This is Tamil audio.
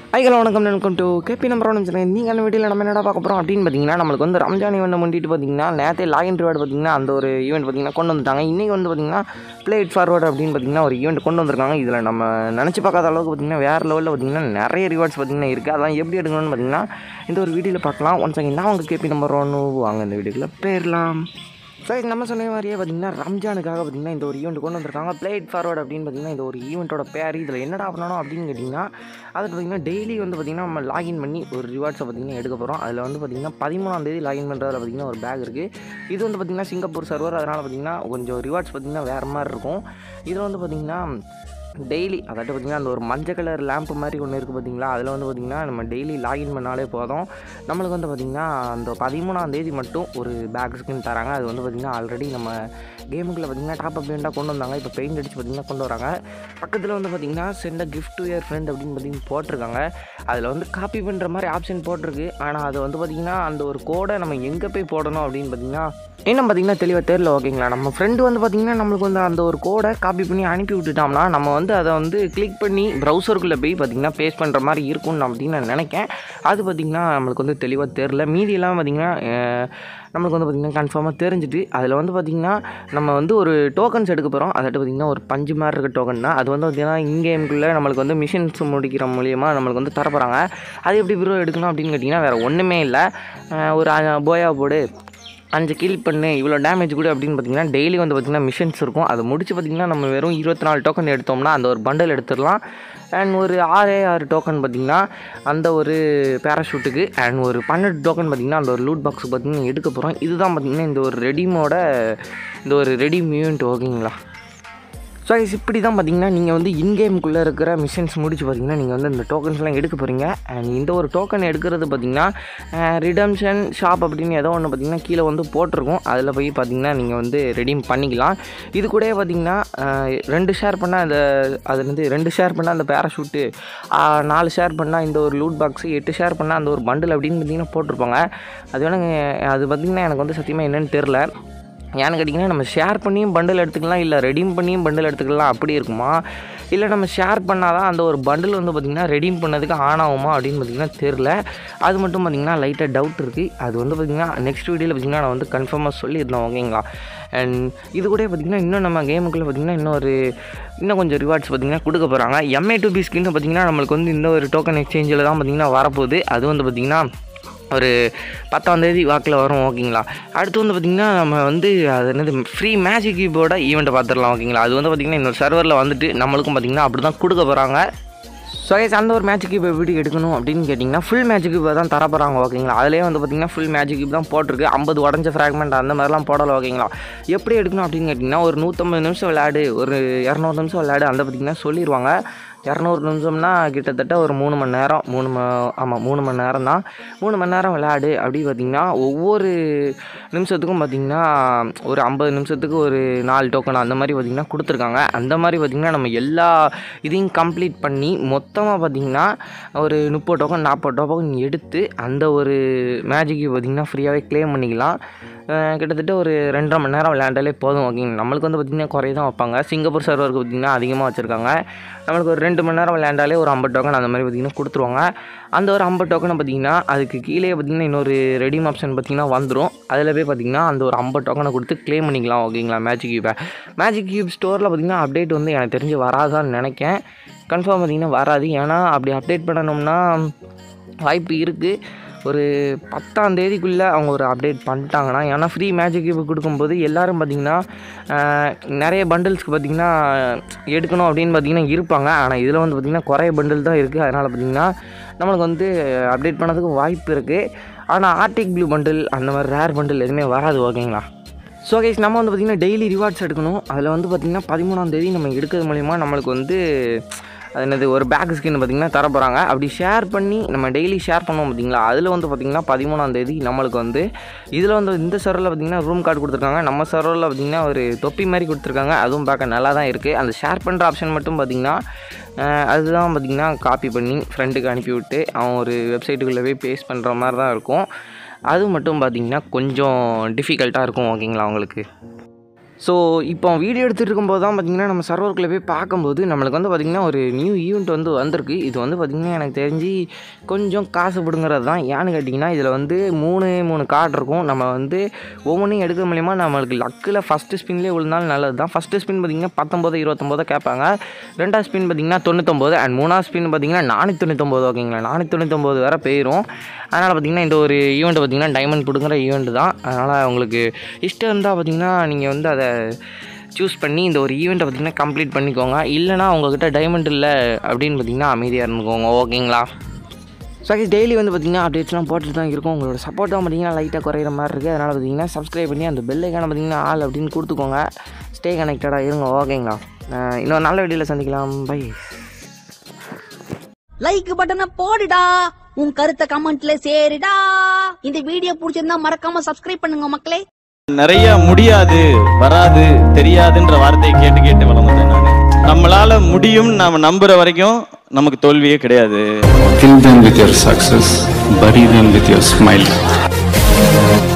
ஐகல வணக்கம் welcome to KP number one நீங்கள் அந்த வீடியோவில் நம்ம என்னடா பார்க்க போகிறோம் அப்படின்னு பார்த்தீங்கன்னா நம்மளுக்கு வந்து ரம்ஜான் ஈவெண்ட் முன்னிட்டு பார்த்தீங்கன்னா நேற்றே லாகின் ரிவார்டு பார்த்தீங்கன்னா அந்த ஒரு ஈவெண்ட் பார்த்தீங்கன்னா கொண்டு வந்துட்டாங்க இன்றைக்கி வந்து பார்த்தீங்கன்னா பிளேட் ஃபார்வர்டு அப்படின்னு பார்த்தீங்கன்னா ஒரு ஈவெண்ட் கொண்டு வந்திருக்காங்க இதில் நம்ம நினச்சி பார்க்காத அளவுக்கு பார்த்தீங்கன்னா வேறு லெவலில் பார்த்தீங்கன்னா நிறைய ரிவார்ட்ஸ் பார்த்தீங்கன்னா இருக்குது அதெல்லாம் எப்படி எடுக்கணும்னு பார்த்தீங்கன்னா இந்த ஒரு வீடியோவில் பார்க்கலாம் ஒன் செகண்ட் நான் உங்கள் கேபி நம்பர் ஒன்று வாங்க இந்த வீடியோக்குள்ள போயிடலாம் ஸோ நம்ம சொன்ன மாதிரியே பார்த்தீங்கன்னா ரம்ஜானுக்காக பார்த்தீங்கன்னா இந்த ஒரு ஈவெண்ட் கொண்டு வந்திருக்காங்க பிளேட் ஃபார்வர்டு அப்படின்னு பார்த்தீங்கன்னா இந்த ஒரு ஈவெண்ட்டோட பேர் இதில் என்னடா பண்ணணும் அப்படின்னு கேட்டிங்கன்னா அது பார்த்தீங்கன்னா டெய்லி வந்து பார்த்திங்கன்னா நம்ம லாகின் பண்ணி ஒரு ரிவார்ட்ஸை பார்த்தீங்கன்னா எடுக்க போகிறோம் அதில் வந்து பார்த்திங்கன்னா பதிமூணாம் தேதி லாகின் பண்ணுறதுல பார்த்திங்கன்னா ஒரு பேக் இருக்குது இது வந்து பார்த்திங்கன்னா சிங்கப்பூர் சர்வர் அதனால் பார்த்திங்கன்னா கொஞ்சம் ரிவார்ட்ஸ் பார்த்திங்கன்னா வேறு மாதிரி இருக்கும் இதில் வந்து பார்த்திங்கன்னா டெய்லி அதாவது பார்த்திங்கன்னா அந்த ஒரு மஞ்சள் கலர் லேம்ப் மாதிரி ஒன்று இருக்குது பார்த்தீங்களா அதில் வந்து பார்த்திங்கன்னா நம்ம டெய்லி லாகின் பண்ணாலே போதும் நம்மளுக்கு வந்து பார்த்திங்கன்னா அந்த பதிமூணாம் தேதி மட்டும் ஒரு பேக் ஸ்கின் தராங்க அது வந்து பார்த்திங்கன்னா ஆல்ரெடி நம்ம கேமுக்குள்ளே பார்த்திங்கன்னா டாப் அப் பெயிண்டாக கொண்டு வந்தாங்க இப்போ பெயிண்ட் அடித்து பார்த்திங்கன்னா கொண்டு வராங்க பக்கத்தில் வந்து பார்த்திங்கன்னா சென்ட் கிஃப்ட் டு இயர் ஃப்ரெண்ட் அப்படின்னு பார்த்திங்கன்னா போட்டிருக்காங்க அதில் வந்து காப்பி பண்ணுற மாதிரி ஆப்ஷன் போட்டிருக்கு ஆனால் அது வந்து பார்த்திங்கன்னா அந்த ஒரு கோடை நம்ம எங்கே போய் போடணும் அப்படின்னு பார்த்திங்கன்னா இன்னும் பார்த்திங்கன்னா தெளிவாக தெரில ஓகேங்களா நம்ம ஃப்ரெண்டு வந்து பார்த்திங்கன்னா நம்மளுக்கு வந்து அந்த ஒரு கோடை காப்பி பண்ணி அனுப்பி விட்டுட்டோம்னா நம்ம வந்து அதை வந்து கிளிக் பண்ணி ப்ரௌசருக்குள்ளே போய் பார்த்திங்கன்னா பேஸ்ட் பண்ணுற மாதிரி இருக்கும்னு நான் பார்த்திங்கன்னா நினைக்கேன் அது பார்த்திங்கன்னா நம்மளுக்கு வந்து தெளிவாக தெரில மீதியெல்லாம் பார்த்திங்கன்னா அஹ், நம்மளுக்கு வந்து பார்த்திங்கன்னா கன்ஃபார்மாக தெரிஞ்சுட்டு அதில் வந்து பார்த்திங்கன்னா நம்ம வந்து ஒரு டோக்கன்ஸ் எடுக்க போகிறோம் அதாட்டு பார்த்திங்கன்னா ஒரு பஞ்சு மாதிரி இருக்க டோக்கன் தான் அது வந்து பார்த்திங்கன்னா இங்கேம்குள்ளே நம்மளுக்கு வந்து மிஷின்ஸ் முடிக்கிற மூலியமாக நம்மளுக்கு வந்து தரப்போகிறாங்க அது எப்படி ப்ரோ எடுக்கணும் அப்படின்னு கேட்டிங்கன்னா வேறு ஒன்றுமே இல்லை அஹ், ஒரு அஹ், போயா போடு அஞ்சு கில் பண்ணு இவ்வளோ டேமேஜ் கூட அப்படின்னு பார்த்தீங்கன்னா டெய்லி வந்து பார்த்திங்கன்னா மிஷின்ஸ் இருக்கும் அதை முடிச்சு பார்த்திங்கன்னா நம்ம வெறும் இருபத்தி நாலு டோக்கன் எடுத்தோம்னா அந்த ஒரு பண்டல் எடுத்துடலாம் அண்ட் ஒரு ஆறே ஆறு டோக்கன் பார்த்திங்கன்னா அந்த ஒரு பேராஷூட்டுக்கு அண்ட் ஒரு பன்னெண்டு டோக்கன் பார்த்திங்கன்னா அந்த ஒரு லூட் பாக்ஸ் பார்த்திங்கன்னா எடுக்க போகிறோம் இதுதான் பார்த்திங்கன்னா இந்த ஒரு ரெடிமோட இந்த ஒரு ரெடி மியூன்ட் ஓகேங்களா ஸோ guys, இப்படி தான் பார்த்தீங்கன்னா நீங்கள் வந்து இன்கேமுக்குள்ளே இருக்கிற மிஷின்ஸ் முடிச்சு பார்த்தீங்கன்னா நீங்கள் வந்து இந்த டோக்கன்ஸ்லாம் எடுக்க போகிறீங்க அண்ட் இந்த ஒரு டோக்கன் எடுக்கிறது பார்த்தீங்கன்னா ரிடம்ஷன் ஷாப் அப்படின்னு ஏதோ ஒன்று பார்த்தீங்கன்னா கீழே வந்து போட்டிருக்கும் அதில் போய் பார்த்தீங்கன்னா நீங்கள் வந்து ரெடீம் பண்ணிக்கலாம் இது கூடயே பார்த்தீங்கன்னா அஹ், ரெண்டு ஷேர் பண்ணால் அந்த அதுலேருந்து ரெண்டு ஷேர் பண்ணால் அந்த பேராஷூட்டு நாலு ஷேர் பண்ணால் இந்த ஒரு லூட் பாக்ஸு எட்டு ஷேர் பண்ணால் அந்த ஒரு பண்டில் அப்படின்னு பார்த்தீங்கன்னா போட்டிருப்பாங்க அது வேணுங்க அது பார்த்திங்கன்னா எனக்கு வந்து சத்தியமாக என்னன்னு தெரில ஏன்னு கேட்டிங்கன்னா நம்ம ஷேர் பண்ணியும் பண்டில் எடுத்துக்கலாம் இல்லை ரெடீம் பண்ணியும் பண்டில் எடுத்துக்கலாம் அப்படி இருக்குமா இல்லை நம்ம ஷேர் பண்ணால் தான் அந்த ஒரு பண்டில் வந்து பார்த்திங்கன்னா ரெடீம் பண்ணதுக்கு ஆன் ஆகுமா அப்படின்னு பார்த்திங்கன்னா தெரில அது மட்டும் பார்த்திங்கன்னா லைட்டாக டவுட் இருக்குது அது வந்து பார்த்திங்கன்னா நெக்ஸ்ட் வீடியோவில் பார்த்திங்கன்னா நான் வந்து கன்ஃபார்மாக சொல்லியிருந்தேன் ஓகேங்களா அண்ட் இது கூட பார்த்திங்கன்னா இன்னும் நம்ம கேமுக்குள்ளே பார்த்திங்கன்னா இன்னும் ஒரு இன்னும் கொஞ்சம் ரிவார்ட்ஸ் பார்த்திங்கன்னா கொடுக்க போகிறாங்க எம்ஏ டு பி ஸ்கின்னு பார்த்திங்கன்னா நம்மளுக்கு வந்து இந்த ஒரு டோக்கன் எக்ஸ்சேஞ்சில் தான் பார்த்திங்கன்னா வரப்போகுது அது வந்து பார்த்திங்கன்னா ஒரு பத்தாந்தேதி வாக்கில் வரும் ஓகேங்களா அடுத்து வந்து பார்த்திங்கன்னா நம்ம வந்து அது என்னது ஃப்ரீ மேஜிக் கீபோர்ட ஈவெண்ட்டை பார்த்துடலாம் ஓகேங்களா அது வந்து பார்த்திங்கன்னா இன்னொரு சர்வரில் வந்துட்டு நம்மளுக்கும் பார்த்திங்கன்னா அப்படி தான் கொடுக்க போகிறாங்க ஸோ guys, அந்த ஒரு மேஜிக் கீப் எப்படி எடுக்கணும் அப்படின்னு கேட்டிங்கன்னா ஃபுல் மேஜிக் கீப் தான் தர போகிறாங்க ஓகேங்களா அதிலே வந்து பார்த்திங்கன்னா ஃபுல் மேஜிக் கீப் தான் போட்டிருக்கு ஐம்பது உடஞ்ச ஃப்ராக்மெண்ட் அந்த மாதிரிலாம் போடலாம் ஓகேங்களா எப்படி எடுக்கணும் அப்படின்னு கேட்டிங்கன்னா ஒரு நூற்றம்பது நிமிஷம் விளையாடு ஒரு இரநூறு நிமிஷம் விளையாடு அந்த பார்த்திங்கன்னா சொல்லிடுவாங்க இரநூறு நிமிஷம்னா கிட்டத்தட்ட ஒரு மூணு மணி நேரம் மூணு ம ஆமாம் மூணு மணி நேரம் தான் மூணு மணி நேரம் விளையாடு அப்படி பார்த்திங்கன்னா ஒவ்வொரு நிமிஷத்துக்கும் பார்த்திங்கன்னா ஒரு ஐம்பது நிமிஷத்துக்கு ஒரு நாலு டோக்கன் அந்த மாதிரி பார்த்திங்கன்னா கொடுத்துருக்காங்க அந்த மாதிரி பார்த்திங்கன்னா நம்ம எல்லா இதையும் கம்ப்ளீட் பண்ணி மொத்தமாக பார்த்திங்கன்னா ஒரு முப்பது டோக்கன் நாற்பது டோக்கன் எடுத்து அந்த ஒரு மேஜிக்கு பார்த்திங்கன்னா ஃப்ரீயாகவே க்ளைம் பண்ணிக்கலாம் அஹ் கிட்டத்தட்ட ஒரு ரெண்டரை மணி நேரம் விளையாண்டாலே போதும் ஓகேங்க நம்மளுக்கு வந்து பார்த்திங்கன்னா குறைய தான் வைப்பாங்க சிங்கப்பூர் சர்வருக்கு பார்த்திங்கன்னா அதிகமாக வச்சுருக்காங்க நம்மளுக்கு ஒரு ரெண்டு மணி நேரம் விளையாண்டாலே ஒரு ஐம்பது டோக்கன் அந்த மாதிரி பார்த்திங்கன்னா கொடுத்துருவாங்க அந்த ஒரு ஐம்பது டோக்கனை பார்த்திங்கன்னா அதுக்கு கீழே பார்த்திங்கன்னா இன்னொரு ரெடீம் ஆப்ஷன் பார்த்திங்கன்னா வந்துடும் அதில் போய் பார்த்திங்கன்னா அந்த ஒரு ஐம்பது டோக்கனை கொடுத்து க்ளைம் பண்ணிக்கலாம் ஓகேங்களா மேஜிக் கியூபை மேஜிக் கியூப் ஸ்டோரில் பார்த்திங்கன்னா அப்டேட் வந்து எனக்கு தெரிஞ்சு வராதான்னு நினைக்கேன் கன்ஃபார்ம் பார்த்திங்கன்னா வராது ஏன்னா அப்படி அப்டேட் பண்ணணும்னா வாய்ப்பு இருக்குது ஒரு பத்தாம் தேதிக்குள்ளே அவங்க ஒரு அப்டேட் பண்ணிட்டாங்கன்னா ஏன்னா ஃப்ரீ மேஜிக் கியூப் கொடுக்கும்போது எல்லாரும் பார்த்திங்கன்னா ஆஹ், நிறைய பண்டில்ஸ்க்கு பார்த்திங்கன்னா எடுக்கணும் அப்படின்னு பார்த்திங்கன்னா இருப்பாங்க ஆனால் இதில் வந்து பார்த்திங்கன்னா குறைய பண்டில் தான் இருக்குது அதனால் பார்த்திங்கன்னா நம்மளுக்கு வந்து அப்டேட் பண்ணதுக்கு வாய்ப்பு இருக்குது ஆனால் ஆர்டிக் ப்ளூ பண்டில் அந்த மாதிரி ரேர் பண்டில் எதுவுமே வராது ஓகேங்களா ஸோ கைஸ் நம்ம வந்து பார்த்திங்கன்னா டெய்லி ரிவார்ட்ஸ் எடுக்கணும் அதில் வந்து பார்த்திங்கன்னா பதிமூணாம் தேதி நம்ம எடுக்கிறது மூலிமா நம்மளுக்கு வந்து அது என்னது ஒரு பேக் ஸ்கின் பார்த்திங்கன்னா தர போகிறாங்க அப்படி ஷேர் பண்ணி நம்ம டெய்லி ஷேர் பண்ணுவோம் பார்த்திங்களா அதில் வந்து பார்த்திங்கன்னா பதிமூணாம் தேதி நம்மளுக்கு வந்து இதில் வந்து இந்த சர்வரில் பார்த்திங்கன்னா ரூம் கார்டு கொடுத்துருக்காங்க நம்ம சர்வரில் பார்த்திங்கன்னா ஒரு தொப்பி மாதிரி கொடுத்துருக்காங்க அதுவும் பார்க்க நல்லா தான் இருக்குது அந்த ஷேர் பண்ணுற ஆப்ஷன் மட்டும் பார்த்திங்கன்னா அஹ், அதுதான் பார்த்திங்கன்னா காப்பி பண்ணி ஃப்ரெண்டுக்கு அனுப்பி விட்டு அவன் ஒரு வெப்சைட்டுக்குள்ளே போய் பேஸ்ட் பண்ணுற மாதிரி தான் இருக்கும் அது மட்டும் பார்த்திங்கன்னா கொஞ்சம் டிஃபிகல்ட்டாக இருக்கும் ஓகேங்களா உங்களுக்கு ஸோ இப்போ வீடியோ எடுத்துகிட்டு இருக்கும்போது தான் பார்த்தீங்கன்னா நம்ம சர்வருக்குள்ளே போய் பார்க்கும்போது நம்மளுக்கு வந்து பார்த்திங்கன்னா ஒரு நியூ ஈவெண்ட் வந்து வந்திருக்கு இது வந்து பார்த்திங்கன்னா எனக்கு தெரிஞ்சு கொஞ்சம் காசு பிடுங்கிறது தான் ஏன்னு கேட்டிங்கன்னா இதில் வந்து மூணு மூணு கார்டு இருக்கும் நம்ம வந்து ஒவ்வொன்றையும் எடுக்கிற மூலிமா நம்மளுக்கு லக்கில் ஃபஸ்ட்டு ஸ்பின்லேயே விழுந்தாலும் நல்லது தான் ஃபஸ்ட்டு ஸ்பின் பார்த்திங்கன்னா பத்தொம்போது இருபத்தொம்போதோ கேட்பாங்க ரெண்டாவது ஸ்பின் பார்த்திங்கன்னா தொண்ணூத்தொம்பது அண்ட் மூணாவது ஸ்பின் பார்த்திங்கன்னா நானூற்றி தொண்ணூத்தொம்பது ஓகேங்களா நானூற்றி தொண்ணூத்தொம்பது வேறு போயிடும் அதனால் பார்த்திங்கன்னா இந்த ஒரு ஈவெண்ட் பார்த்திங்கன்னா டைமண்ட் பிடுங்குற ஈவெண்ட் தான் அதனால் உங்களுக்கு இஷ்டம் இருந்தால் பார்த்திங்கன்னா நீங்கள் வந்து அதை சூஸ் பண்ணி இந்த ஒரு ஈவெண்ட்டை பார்த்திங்கன்னா கம்ப்ளீட் பண்ணிக்கோங்க இல்லைனா உங்ககிட்ட டைமண்ட் இல்லை அப்படின்னு பார்த்திங்கன்னா அமைதியாக இருந்துக்கோங்க ஓகேங்களா ஸோ டெய்லி வந்து பார்த்திங்கன்னா அப்டேட்ஸ்லாம் போட்டுட்டு தான் இருக்கும் உங்களோட சப்போர்ட் தான் பார்த்திங்கன்னா லைட்டாக குறையிற மாதிரி இருக்குது அதனால் பார்த்திங்கன்னா சப்ஸ்கிரைப் பண்ணி அந்த பெல்லைக்கான பார்த்திங்கன்னா ஆள் அப்படின்னு கொடுத்துக்கோங்க ஸ்டே கனெக்டடாக இருங்க ஓகேங்களா அஹ் இன்னொரு நல்ல வீடியோவில் சந்திக்கலாம் பை லைக் பட்டனை போடுடா உன் கருத்தை கமெண்ட்ல சேருடா இந்த வீடியோ பிடிச்சிருந்தா மறக்காம சப்ஸ்கிரைப் பண்ணுங்க மக்களே நிறைய முடியாது வராது தெரியாதுன்ற வார்த்தையை கேட்டு கேட்டு வளர்ந்தேன் நான் நம்மளால முடியும் நாம நம்புற வரைக்கும் நமக்கு தோல்வியே கிடையாது Kill them with your success, bury them with your smile.